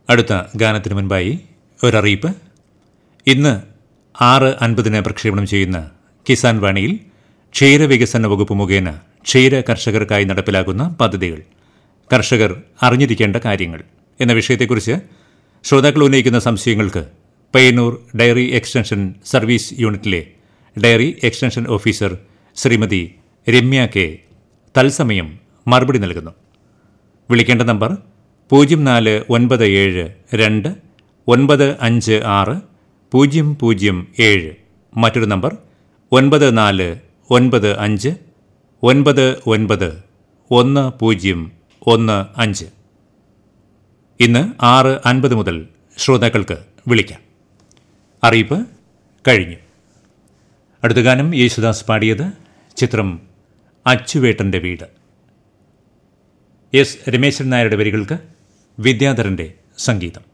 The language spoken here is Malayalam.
അടുത്ത ഗാനത്തിന് മുൻപായി ഒരറിയിപ്പ് ഇന്ന് ആറ് അൻപതിന് പ്രക്ഷേപണം ചെയ്യുന്ന കിസാൻ വാണിയിൽ ക്ഷീരവികസന വകുപ്പ് മുഖേന ക്ഷീര കർഷകർക്കായി നടപ്പിലാക്കുന്ന പദ്ധതികൾ കർഷകർ അറിഞ്ഞിരിക്കേണ്ട കാര്യങ്ങൾ എന്ന വിഷയത്തെക്കുറിച്ച് ശ്രോതാക്കൾ ഉന്നയിക്കുന്ന സംശയങ്ങൾക്ക് പയ്യന്നൂർ ഡയറി എക്സ്റ്റൻഷൻ സർവീസ് യൂണിറ്റിലെ dairy extension officer Shrimati Ramya K തത്സമയം മറുപടി നൽകുന്നു വിളിക്കേണ്ട നമ്പർ പൂജ്യം നാല് ഒൻപത് ഏഴ് രണ്ട് ഒൻപത് അഞ്ച് ആറ് പൂജ്യം പൂജ്യം ഏഴ് മറ്റൊരു നമ്പർ ഒൻപത് നാല് ഒൻപത് അഞ്ച് ഒൻപത് ഒൻപത് ഒന്ന് പൂജ്യം ഒന്ന് അഞ്ച് ഇന്ന് ആറ് അൻപത് മുതൽ ശ്രോതാക്കൾക്ക് വിളിക്കാം അറിയിപ്പ് കഴിഞ്ഞു അടുത്ത ഗാനം യേശുദാസ് പാടിയത് ചിത്രം അച്ചുവേട്ടൻ്റെ വീട് എസ് രമേശൻ നായരുടെ വരികൾക്ക് വിദ്യാധരൻ്റെ സംഗീതം